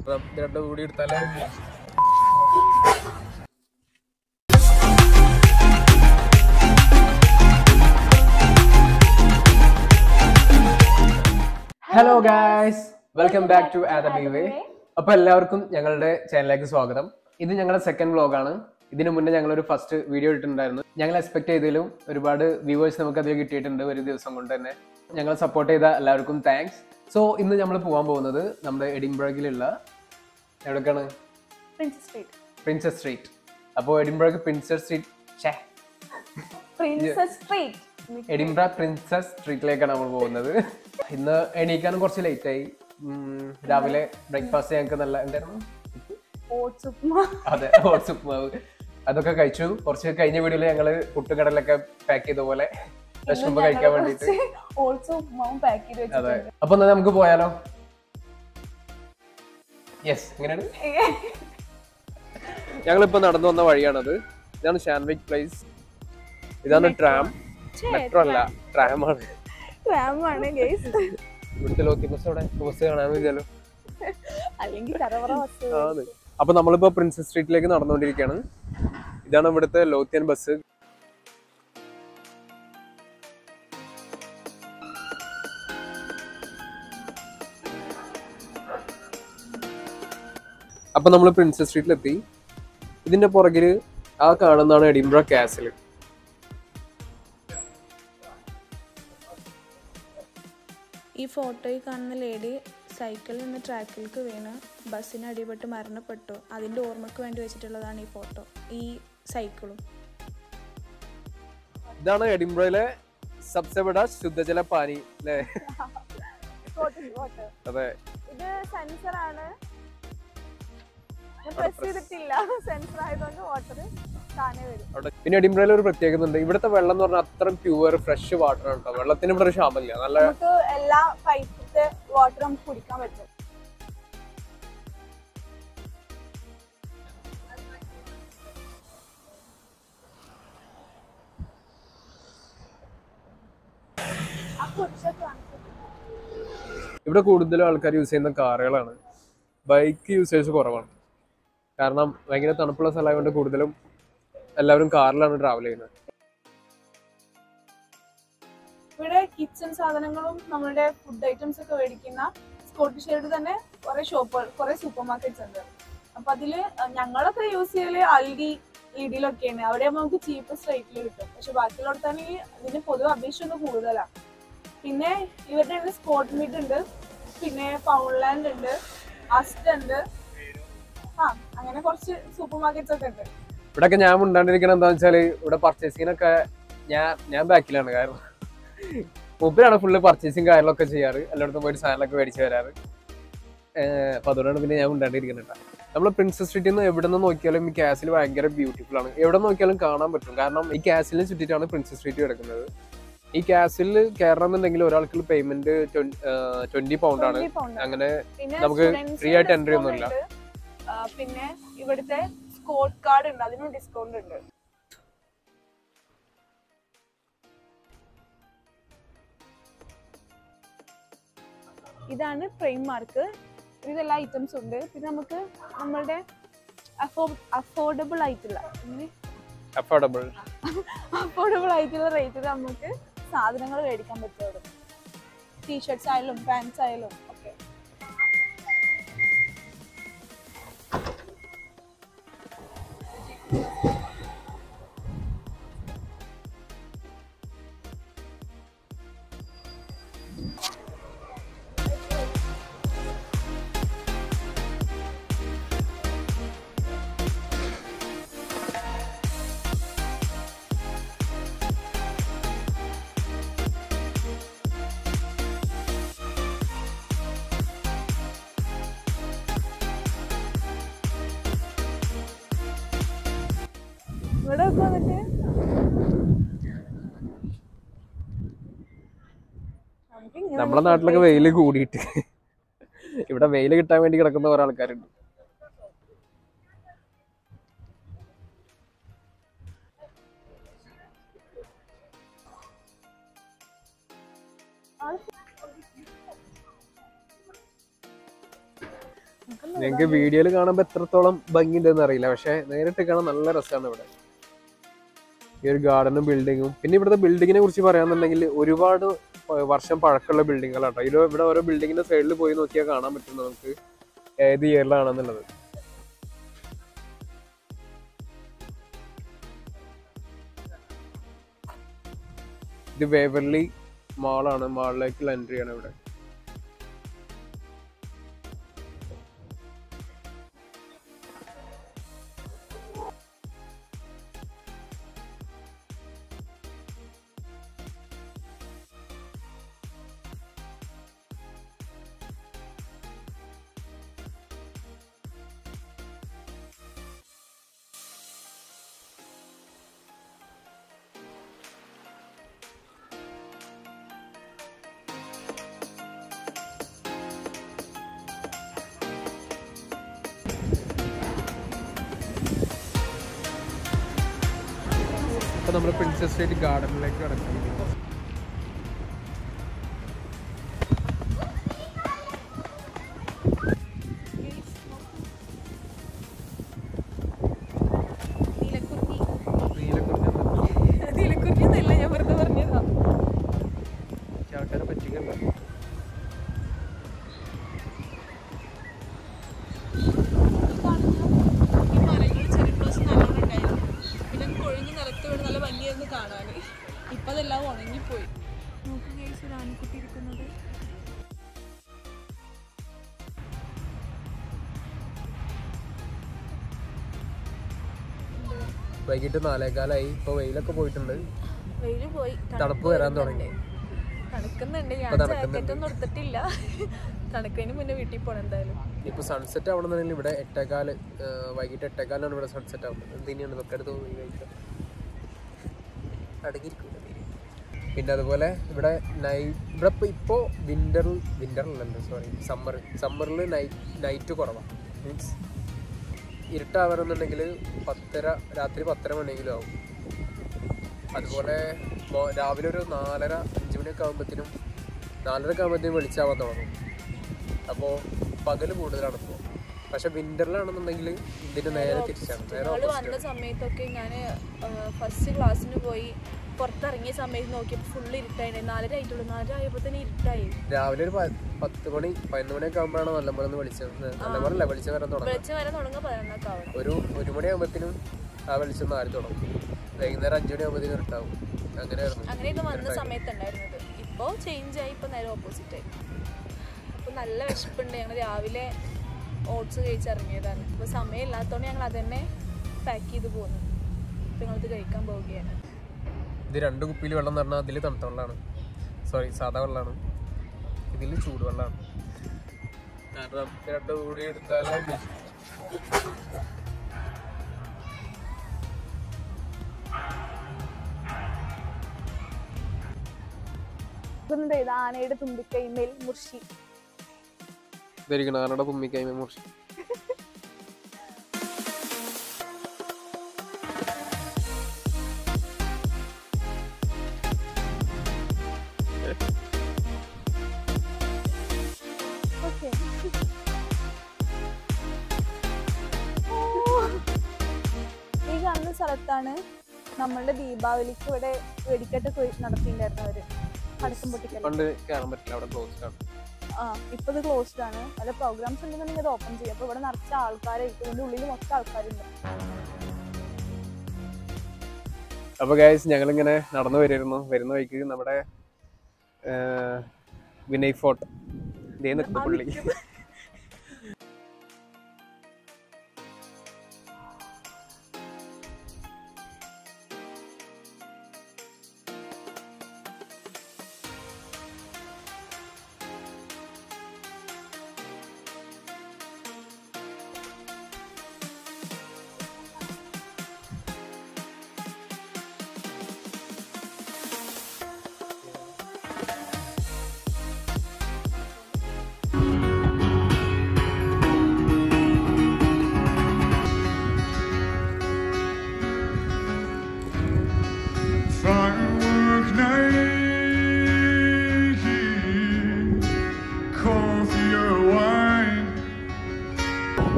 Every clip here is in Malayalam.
അപ്പം ഇത് രണ്ടും കൂടി എടുത്താലേ hello guys welcome back to ആദബി വേ അപ്പൊ എല്ലാവർക്കും ഞങ്ങളുടെ ചാനലിലേക്ക് സ്വാഗതം ഇത് ഞങ്ങളുടെ സെക്കൻഡ് വ്ലോഗാണ് ഇതിനു മുന്നേ ഞങ്ങൾ ഒരു ഫസ്റ്റ് വീഡിയോ ഇട്ടിട്ടുണ്ടായിരുന്നു ഞങ്ങൾ എക്സ്പെക്ട് ചെയ്തതിലും ഒരുപാട് വ്യൂവേഴ്സ് നമുക്ക് അതിൽ കിട്ടിയിട്ടുണ്ട് ഒരു ദിവസം കൊണ്ട് തന്നെ ഞങ്ങൾ സപ്പോർട്ട് ചെയ്ത എല്ലാവർക്കും താങ്ക്സ് സോ ഇന്ന് നമ്മൾ പോകാൻ പോകുന്നത് നമ്മുടെ എഡിൻബർഗിലുള്ള എവിടേക്കാണ് പ്രിൻസസ് സ്ട്രീറ്റ് പ്രിൻസസ് സ്ട്രീറ്റ് അപ്പോൾ എഡിൻബർഗ് പ്രിൻസസ് സ്ട്രീറ്റ് ഛേ പ്രിൻസസ് സ്ട്രീറ്റ് എഡിൻബ്ര പ്രിൻസസ് സ്ട്രീറ്റിലേക്കാണ് നമ്മൾ പോകുന്നത് ഇന്ന് എണീക്കാനും കുറച്ച് ലേറ്റ് ആയി ഉം, രാവിലെ ബ്രേക്ക്ഫാസ്റ്റ് ഞങ്ങൾക്ക് നല്ല എന്തായിരുന്നു ഓട്സ് ഉപ്മാ അതെ ഓട്സ് ഉപ്മാവ് അതൊക്കെ കഴിച്ചു കുറച്ച് കഴിഞ്ഞ വീഡിയോയിൽ ഞങ്ങള് പുട്ടുകടലൊക്കെ പാക്ക് ചെയ്ത പോലെ വിശക്കുമ്പോ കഴിക്കാൻ വേണ്ടിട്ട് ഓട്സ് ഉപ്മാവും പാക്ക് ചെയ്ത് അതെ വെച്ചിട്ടുണ്ട് അപ്പൊ എന്നാ നമുക്ക് പോയാലോ യെസ് എങ്ങനെയാണ് ഞങ്ങളിപ്പോ നടന്നു വന്ന വഴിയാണത് ഇതാണ് ഷാൻവിക് പ്ലേസ് ഇതാണ് ട്രാം മെട്രോ അല്ല ട്രാം ആണ് റാമാണ് ഗൈസ് ഇവിടുത്തെ ലോക്കി ബസ് അവിടെ ബസ് കാണാൻ വിചാലോ അല്ലെങ്കിൽ കറവറ വസ്തു ആണ് അപ്പൊ നമ്മളിപ്പോ പ്രിൻസസ് സ്ട്രീറ്റിലേക്ക് നടന്നുകൊണ്ടിരിക്കുകയാണ് ഇതാണ് ഇവിടുത്തെ ലോത്തിയൻ ബസ് അപ്പൊ നമ്മൾ പ്രിൻസസ് സ്ട്രീറ്റിലെത്തി ഇതിന്റെ പുറകില് ആ കാണുന്നതാണ് എഡിംബ്ര കാസിൽ ഈ ഫോട്ടോയിൽ കാണുന്ന ലേഡി സൈക്കിളിൽ നിന്ന് ട്രാക്കിലേക്ക് വീണ് ബസ്സിന് അടിപെട്ട് മരണപ്പെട്ടു അതിൻ്റെ ഓർമ്മയ്ക്ക് വേണ്ടി വെച്ചിട്ടുള്ളതാണ് ഈ ഫോട്ടോ ഈ സൈക്കിളും ഇതാണ് എഡിംബ്രയിലെ സബ്സെബഡ ശുദ്ധജല പാനി അല്ലേ വാട്ടർ അതെ ഇത് സെൻസർ ആണ് പ്രസ് ചെയ്തിട്ടില്ല സെൻസർ ആയതുകൊണ്ട് വാട്ടർ താനേ വരും അവിടെ പിന്നെ എഡിംബ്രയിൽ ഒരു പ്രത്യേകത ഉണ്ട് ഇവിടുത്തെ വെള്ളം എന്ന് പറഞ്ഞാൽ അത്ര പ്യുവർ ഫ്രഷ് വാട്ടർ ആണ് കേട്ടോ വെള്ളത്തിന് ഇവിടെ ഒരു ക്ഷാമമില്ല നല്ല നമുക്ക് എല്ലാ പൈപ്പിലത്തെ വാട്ടർ നമുക്ക് കുടിക്കാൻ പറ്റും ആ കുരിശൊക്കെ കാണിച്ചു ഇവിടെ കൂടുതലും ആൾക്കാർ യൂസ് ചെയ്യുന്ന കാറുകളാണ് ബൈക്ക് യൂസേഴ്സ് കുറവാണ് കാരണം ഭയങ്കര തണുപ്പുള്ള സ്ഥലമായതുകൊണ്ട് കൂടുതലും എല്ലാവരും കാറിലാണ് ട്രാവൽ ചെയ്യുന്നത് ഇവിടെ കിച്ചൺ സാധനങ്ങളും നമ്മളുടെ ഫുഡ് ഐറ്റംസ് ഒക്കെ മേടിക്കുന്ന സ്കോട്ടിഷ് സൈഡ് തന്നെ കുറെ ഷോപ്പുകൾ കുറെ സൂപ്പർ മാർക്കറ്റ്സ് ഉണ്ട് അപ്പൊ അതില് ഞങ്ങളൊക്കെ യൂസ് ചെയ്യല് അൽഡി ഇഡിയിലൊക്കെയാണ് അവിടെ നമുക്ക് ചീപ്പസ്റ്റ് റേറ്റിൽ കിട്ടും പക്ഷെ ബാക്കിയുള്ളടത്താണെങ്കിൽ ഇതിന് പൊതുവെ അപേക്ഷ ഒന്ന് കൂടുതലാണ് പിന്നെ ഇവരുടെ തന്നെ സ്പോട്ട് മീറ്റ് ഉണ്ട് പിന്നെ പൗൺലാൻഡ് ഉണ്ട് അസ്റ്റ് ഉണ്ട് ആ അങ്ങനെ കുറച്ച് സൂപ്പർ മാർക്കറ്റ്സ് ഒക്കെ ഉണ്ട് ഇവിടെയൊക്കെ ഞാൻ ഉണ്ടാണ്ടിരിക്കണം എന്താ വെച്ചാല് ഇവിടെ പർച്ചേസിങ്ങിനൊക്കെ ഞാൻ ഞാൻ ബാക്കിലാണ് കാരണം മൂപ്പരാണ് ഫുള്ള് പർച്ചേസിങ് കാര്യങ്ങളൊക്കെ ചെയ്യാറ് എല്ലായിടത്തും പോയിട്ട് സാധനങ്ങളൊക്കെ മേടിച്ച് വരാറ് ഏഹ് അപ്പൊ അതുകൊണ്ടാണ് പിന്നെ ഞാൻ ഉണ്ടാണ്ടിരിക്കുന്നത് നമ്മൾ പ്രിൻസസ് സ്ട്രീറ്റിൽ നിന്ന് എവിടെ നിന്ന് നോക്കിയാലും ഈ കാസിൽ ഭയങ്കര ബ്യൂട്ടിഫുൾ ആണ് എവിടെ നോക്കിയാലും കാണാൻ പറ്റും കാരണം ഈ കാസിലിന് ചുറ്റിട്ടാണ് പ്രിൻസസ് സ്ട്രീറ്റ് കിടക്കുന്നത് ഈ കാസിൽ കയറണം എന്നുണ്ടെങ്കിൽ ഒരാൾക്ക് പേയ്മെന്റ് ട്വന്റി പൗണ്ട് ആണ് 20 pound ആണ്. അങ്ങനെ പിന്നെ നമുക്ക് students free ആയിട്ട് ന് entry ഒന്നുമില്ല. discount ഉണ്ട്. ആ, പിന്നെ ഇവിടുത്തെ സ്കോട്ട് കാർഡ് ഉണ്ട് അതിനും ഡിസ്കൗണ്ട് ഉണ്ട് ഇതാണ് ട്രെയിൻ മാർക്ക് ഇതെല്ലാ ഐറ്റംസ് ഉണ്ട് പിന്നെ നമുക്ക് നമ്മളുടെ അഫോർഡബിൾ ആയിട്ടുള്ള അഫോർഡബിൾ അഫോർഡബിൾ ആയിട്ടുള്ള റേറ്റിൽ നമുക്ക് സാധനങ്ങൾ മേടിക്കാൻ പറ്റും ടീഷർട്സ് ആയാലും പാൻസ് ആയാലും ഒക്കെ ഇവിടെ ഒക്കെ വന്നിട്ട് നമുക്ക് ഇങ്ങനെ നമ്മുടെ നാട്ടിലൊക്കെ വെയിൽ കൂടിയിട്ട് ഇവിടെ വെയിൽ കിട്ടാൻ വേണ്ടി കിടക്കുന്ന കുറെ ആൾക്കാരുണ്ട് നിങ്ങൾക്ക് വീഡിയോയിൽ കാണുമ്പോൾ എത്രത്തോളം ഭംഗി ഉണ്ടെന്ന് അറിയില്ല പക്ഷെ നേരിട്ട് കാണാൻ നല്ല രസമാണ് ഇവിടെ ഈ ഒരു ഗാർഡനും ബിൽഡിങ്ങും പിന്നെ ഇവിടുത്തെ ബിൽഡിങ്ങിനെ കുറിച്ച് പറയാന്നുണ്ടെങ്കിൽ ഒരുപാട് പ- വർഷം പഴക്കമുള്ള ബിൽഡിങ്ങുകളാട്ടോ ഇതിൽ ഇവിടെ ഓരോ ബിൽഡിങ്ങിന്റെ സൈഡിൽ പോയി നോക്കിയാൽ കാണാൻ പറ്റും നമുക്ക് ഏത് ഇയറിലാണെന്നുള്ളത് ഇത് വേവർലി മാളാണ് മാളിലേക്കുള്ള എൻട്രി ആണ് ഇവിടെ ഇപ്പൊ നമ്മൾ പ്രിൻസസ് സ്റ്റേറ്റ് ഗാർഡനിലേക്ക് കിടക്കുന്നു നീലക്കുറിഞ്ഞി നീലക്കുറിഞ്ഞി എന്താ? നീലക്കുറിഞ്ഞി എന്നല്ല ഞാൻ വെറുതെ പറഞ്ഞതാ പക്ഷെ ആൾക്കാരെ പറ്റിക്കണ്ട ഈ മരങ്ങൾ ചെറിയ പ്രാവശ്യം നല്ലോണം ഉണ്ടായിരുന്നു പിന്നെ അങ്ങ് കൊഴിഞ്ഞ് നിലത്ത് വീണ് നല്ല വലിയായിരുന്നു കാണാൻ ഇപ്പം അതെല്ലാം ഉണങ്ങിപ്പോയി നോക്ക് കേസ് ഒരു ആനക്കുട്ടി ഇരിക്കുന്നത് വൈകിട്ട് നാലേകാലായി ഇപ്പൊ വെയിലൊക്കെ പോയിട്ടുണ്ട് വെയിൽ പോയി തണുപ്പ് വരാൻ തുടങ്ങി തണുക്കുന്നുണ്ട് ഞാൻ ഇപ്പൊ തണുക്കുന്നുണ്ട്. ജാക്കറ്റ് ഒന്നും എടുത്തിട്ടില്ല തണുക്കുന്നതിന് മുന്നേ വീട്ടിൽ പോകണം എന്തായാലും ഇപ്പൊ സൺസെറ്റ് ആവണമെന്നുണ്ടെങ്കിൽ ഇവിടെ എട്ടേകാല് ആ, വൈകിട്ട് എട്ടേകാലാണ് ഇവിടെ സൺസെറ്റ് ആവുന്നത് എന്തിനാണ് തൊട്ടടുത്ത് പോയി കഴിക്കാം അടങ്ങിയിരിക്കില്ല തീരെ. പിന്നെ അതുപോലെ ഇവിടെ നൈറ്റ് ഇവിടെ ഇപ്പൊ ഇപ്പോ വിന്ററിൽ വിന്ററിലല്ല സോറി സമ്മർ സമ്മറിൽ നൈറ്റ് നൈറ്റ് കുറവാണ് മീൻസ് ഇരുട്ടാവണമെന്നുണ്ടെങ്കിൽ പത്തര രാത്രി പത്തര മണിയെങ്കിലും ആവും അതുപോലെ മോ- രാവിലെ ഒരു നാലര അഞ്ച് മണിയൊക്കെ ആകുമ്പോഴത്തേനും നാലരയൊക്കെ ആകുമ്പോഴത്തേനും വെളിച്ചാവാൻ തുടങ്ങും അപ്പോൾ പകൽ കൂടുതലാണ് ഇപ്പോൾ പക്ഷെ വിന്ററിലാണെന്നുണ്ടെങ്കിൽ ഇതിന് നേരെ തിരിച്ചാണ് നേരെ ഞങ്ങൾ opposite വന്ന ആണ്. സമയത്തൊക്കെ ഞാൻ ഫസ്റ്റ് ക്ലാസ്സിന് പോയി പുറത്തിറങ്ങിയ സമയത്ത് നോക്കിയപ്പോൾ ഫുള്ള് ഇരുട്ടായി നാലര ആയിട്ടുള്ളൂ നാലര ആയപ്പോൾ തന്നെ ഇരുട്ടായി രാവിലെ ഒരു പ- പത്ത് മണി പതിനൊന്ന് മണിയൊക്കെ ആകുമ്പോഴാണ് നല്ലപോലെ ഒന്ന് വെളിച്ചം നല്ലപോലെ വെളിച്ചം വരാൻ തുടങ്ങും വെളിച്ചം വരെ തുടങ്ങുക പതിനൊന്നൊക്കെ ആവണം ഒരു ഒരു മണിയാകുമ്പോഴത്തേനും ആ വെളിച്ചം മാറി തുടങ്ങും വൈകുന്നേരം അഞ്ചു മണിയാകുമ്പോഴത്തേനും ഇരുട്ടാവും അങ്ങനെയായിരുന്നു അങ്ങനെയൊക്കെ വന്ന സമയത്ത് ഉണ്ടായിരുന്നത് ഇപ്പോൾ ചേഞ്ച് ആയി ഇപ്പോൾ നേരെ ഓപ്പോസിറ്റ് ആയി അപ്പോൾ നല്ല വിശപ്പുണ്ട് ഞങ്ങൾ രാവിലെ ഓട്സ് കഴിച്ചിറങ്ങിയതാണ് അപ്പോൾ സമയമില്ലാത്തതുകൊണ്ട് ഞങ്ങൾ അതന്നെ പാക്ക് ചെയ്ത് പോന്നു അപ്പോൾ ഞങ്ങളിത് കഴിക്കാൻ പോവുകയാണ് ഇത് രണ്ട് കുപ്പിയിൽ വെള്ളം എന്ന് പറഞ്ഞാൽ അതിൽ തണുത്ത വെള്ളമാണ് സോറി സാധാ വെള്ളമാണ് ഇതിൽ ചൂടുവെള്ളമാണ് കാരണം ഇത് രണ്ടും കൂടി എടുത്താലേ ഇതൊന്നും ഇത് ആനയുടെ തുമ്പിക്കൈമേൽ മുർഷി ഇതായിരിക്കണം ആനയുടെ തുമ്മിക്കൈമ മുറിച്ച് ഓക്കെ ഈ കാണുന്ന സ്ഥലത്താണ് നമ്മളുടെ ദീപാവലിക്ക് ഇവിടെ വെടിക്കെട്ട് കൊയ്- നടത്തിയിട്ടുണ്ടായിരുന്നവര് പടക്കം പൊട്ടിക്കൽ പണ്ട് കയറാൻ പറ്റില്ല അവിടെ ക്ലോസ്ഡ് ആണ് ആ ഇപ്പൊ ഇത് ക്ലോസ്ഡ് ആണ് വല്ല പ്രോഗ്രാംസ് ഉണ്ടെന്നുണ്ടെങ്കിൽ അത് ഓപ്പൺ ചെയ്യും അപ്പൊ ഇവിടെ നിറച്ച ആൾക്കാരായിരിക്കും ഇതിന്റെ ഉള്ളിൽ മൊത്തം ആൾക്കാരുണ്ട് അപ്പൊ ഗൈസ് ഞങ്ങളിങ്ങനെ നടന്നു വരുമായിരുന്നു വരുന്ന വഴിക്ക് നമ്മുടെ ആ, വിനയ് ഫോർട്ട് ഇതേ നിൽക്കുന്ന പുള്ളി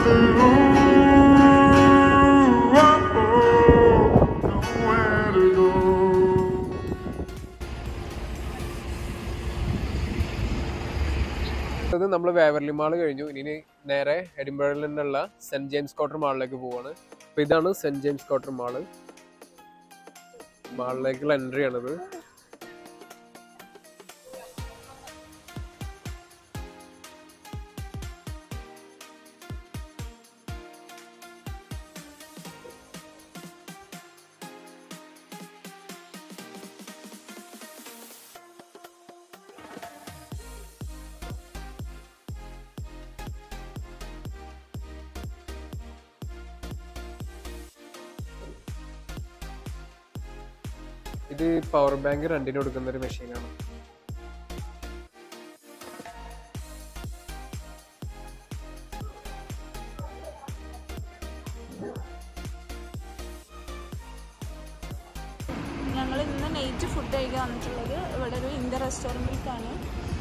അത് നമ്മൾ വേവർലി മാൾ കഴിഞ്ഞു ഇനി നേരെ എഡിംബറിൽ നിന്നുള്ള സെന്റ് ജെയിംസ് ക്വാർട്ടർ മാളിലേക്ക് പോവാണ് അപ്പൊ ഇതാണ് സെന്റ് ജെയിംസ് ക്വാർട്ടർ മാള് മാളിലേക്കുള്ള എൻട്രി ആണിത് ഇത് പവർ ബാങ്ക് റെന്റിന് കൊടുക്കുന്ന ഒരു മെഷീനാണ് ഞങ്ങൾ ഇന്ന് നൈറ്റ് ഫുഡ് കഴിക്കാൻ വന്നിട്ടുള്ളത് ഇവിടെ ഒരു ഇന്ത്യ റെസ്റ്റോറൻറ്റിലേക്കാണ്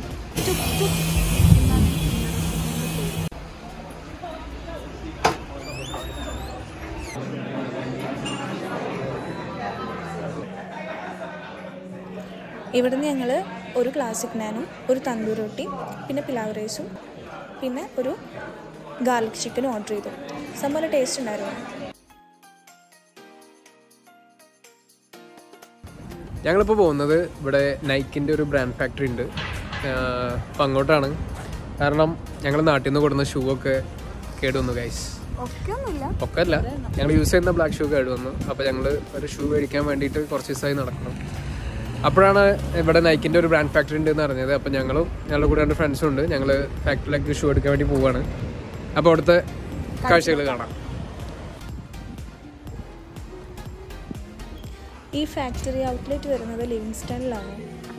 ഇവിടുന്ന് ഞങ്ങൾ ഒരു ക്ലാസിക് നാനും ഒരു തന്തൂർ റൊട്ടി പിന്നെ പിലാവ് റൈസും പിന്നെ ഒരു ഗാർലിക് ചിക്കനും ഓർഡർ ചെയ്തു സംഭവം ടേസ്റ്റ് ഉണ്ടായിരുന്നു ഞങ്ങളിപ്പോൾ പോകുന്നത് ഇവിടെ നൈക്കിൻ്റെ ഒരു ബ്രാൻഡ് ഫാക്ടറി ഉണ്ട് ആഹ് അപ്പം അങ്ങോട്ടാണ് കാരണം ഞങ്ങൾ നാട്ടിൽ നിന്ന് കൊടുക്കുന്ന ഷൂ ഒക്കെ കേടുവന്നു ഗൈസ് ഒക്കെ ഒന്നുമില്ല ഒക്കെ അല്ല ഞങ്ങൾ യൂസ് ചെയ്യുന്ന ബ്ലാക്ക് ഷൂ കേടുവന്നു അപ്പോൾ ഞങ്ങൾ ഒരു ഷൂ മേടിക്കാൻ വേണ്ടിയിട്ട് കുറച്ച് ദിവസമായി നടക്കണം അപ്പോഴാണ് ഇവിടെ നൈക്കിൻ്റെ ഒരു ബ്രാൻഡ് ഫാക്ടറി ഉണ്ട് എന്ന് അറിഞ്ഞത് അപ്പോൾ ഞങ്ങളും ഞങ്ങളുടെ കൂടെ രണ്ട് ഫ്രണ്ട്സും ഉണ്ട് ഞങ്ങൾ ഫാക്ടറിയിലേക്ക് ഷൂ എടുക്കാൻ വേണ്ടി പോവാണ് അപ്പോൾ അവിടുത്തെ കാഴ്ചകൾ കാണാം ഈ ഫാക്ടറി ഔട്ട്ലെറ്റ് വരുന്നത് ലിവിങ്സ്റ്റണിലാണ്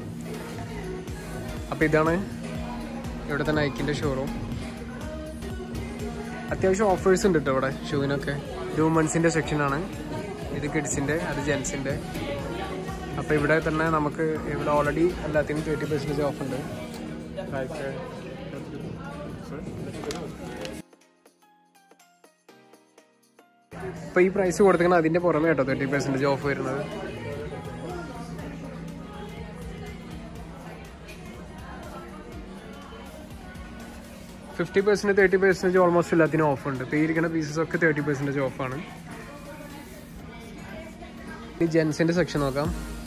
അപ്പോൾ ഇതാണ് ഇവിടുത്തെ നൈക്കിൻ്റെ ഷോറൂം അത്യാവശ്യം ഓഫേഴ്സ് ഉണ്ട് കേട്ടോ ഇവിടെ ഷൂവിനൊക്കെ ഇത് വുമൺസിൻ്റെ സെക്ഷനാണ് ഇത് കിഡ്സിൻ്റെ അത് ജെൻസിൻ്റെ അപ്പോൾ ഇവിടെ തന്നെ നമുക്ക് ഇവിടെ ഓൾറെഡി എല്ലാത്തിനും തേർട്ടി പെർസെൻറ്റേജ് ഓഫ് ഉണ്ട് ഇപ്പോൾ ഈ പ്രൈസ് കൊടുത്തിരിക്കുന്നത് അതിൻ്റെ പുറമെ കേട്ടോ തേർട്ടി പെർസെൻറ്റേജ് ഓഫ് വരുന്നത് fifty percent thirty percentage almost എല്ലാത്തിനും ഓഫ് ഉണ്ട് ഇപ്പോൾ ഈ ഇരിക്കുന്ന പീസസ് ഒക്കെ തേർട്ടി പെർസെൻറ്റേജ് ഓഫാണ് ഈ ജെൻസിൻ്റെ സെക്ഷൻ നോക്കാം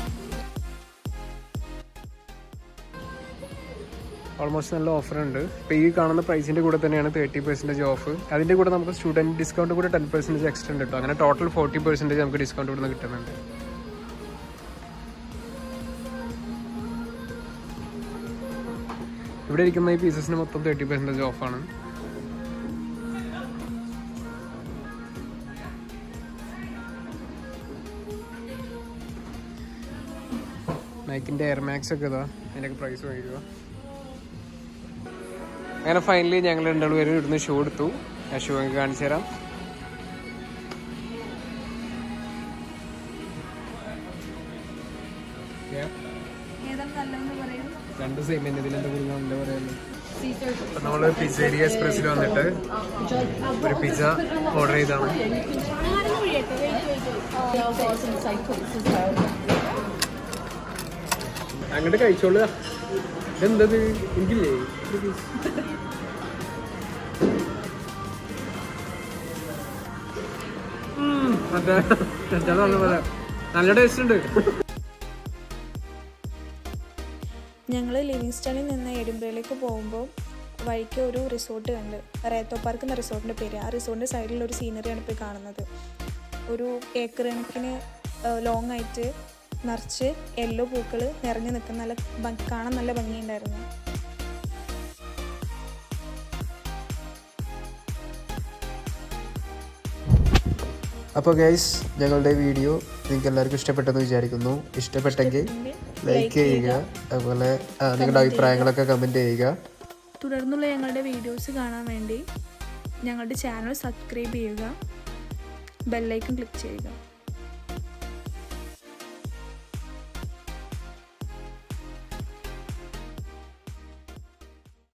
ഓൾമോസ്റ്റ് നല്ല ഓഫർ ഉണ്ട് ഇപ്പോൾ ഈ കാണുന്ന പ്രൈസിൻ്റെ കൂടെ തന്നെയാണ് തേർട്ടി പെർസെൻറ്റേജ് ഓഫ് അതിൻ്റെ കൂടെ നമുക്ക് സ്റ്റുഡൻറ്റ് ഡിസ്കൗണ്ട് കൂടെ ടെൻ പെർസെൻറ്റേജ് എക്സ്ട്രാ ഉണ്ട് കേട്ടോ അങ്ങനെ ടോട്ടൽ ഫോർട്ടി പെർസെൻറ്റേജ് നമുക്ക് ഡിസ്കൗണ്ട് ഇവിടെ നിന്ന് കിട്ടുന്നുണ്ട് ഇവിടെ ഇരിക്കുന്ന ഈ പീസസിന് മൊത്തം തേർട്ടി പെർസെൻറ്റേജ് ഓഫാണ് നൈക്കിൻ്റെ എയർ മാക്സ് ഒക്കെ ഇതാ അതിൻ്റെയൊക്കെ പ്രൈസ് മേടിക്കുക അങ്ങനെ ഫൈനലി ഞങ്ങൾ രണ്ടാൾ പേരും ഇവിടുന്ന് ഷൂ എടുത്തു ആ ഷൂ ഒക്കെ കാണിച്ചു തരാം ഏതാണ് നല്ലതെന്ന് പറയും രണ്ട് സെയിം തന്നെ ഇതിലെന്താ കൂടുതൽ എന്താ പറയുന്നത് അപ്പൊ നമ്മള് പിസ്സേരിയ എക്സ്പ്രസ്സിൽ വന്നിട്ട് ഒരു പിസ്സ ഓർഡർ ചെയ്താണ് അങ്ങോട്ട് കഴിച്ചോളുക ഇതെന്തത് എനിക്കില്ലേ ഒരു piece. ഉം, മറ്റേ മറ്റേ പറഞ്ഞ പോലെ നല്ല ടേസ്റ്റ് ഉണ്ട് ഞങ്ങൾ ലിവിങ്സ്റ്റണിൽ നിന്ന് എഡിംബ്രയിലേക്ക് പോകുമ്പോൾ വഴിക്ക് ഒരു റിസോർട്ട് കണ്ട് റേത്തോ പാർക്ക് എന്ന റിസോർട്ടിൻ്റെ പേര് ആ റിസോർട്ടിൻ്റെ സൈഡിൽ ഒരു സീനറിയാണ് ഇപ്പോൾ കാണുന്നത് ഒരു ഏക്കർ കണക്കിന് ലോങ് ആയിട്ട് നിറച്ച് യെല്ലോ പൂക്കൾ നിറഞ്ഞു നിൽക്കുന്ന നല്ല ഭംഗി- കാണാൻ നല്ല ഭംഗിയുണ്ടായിരുന്നു അപ്പോൾ ഗൈസ് ഞങ്ങളുടെ വീഡിയോ നിങ്ങൾക്ക് എല്ലാവർക്കും ഇഷ്ടപ്പെട്ടെന്ന് വിചാരിക്കുന്നു ഇഷ്ടപ്പെട്ടെങ്കിൽ ലൈക്ക് ചെയ്യുക അതുപോലെ ആ, നിങ്ങളുടെ അഭിപ്രായങ്ങളൊക്കെ കമൻറ്റ് ചെയ്യുക തുടർന്നുള്ള ഞങ്ങളുടെ വീഡിയോസ് കാണാൻ വേണ്ടി ഞങ്ങളുടെ ചാനൽ സബ്സ്ക്രൈബ് ചെയ്യുക ബെല്ലൈക്കൺ ക്ലിക്ക് ചെയ്യുക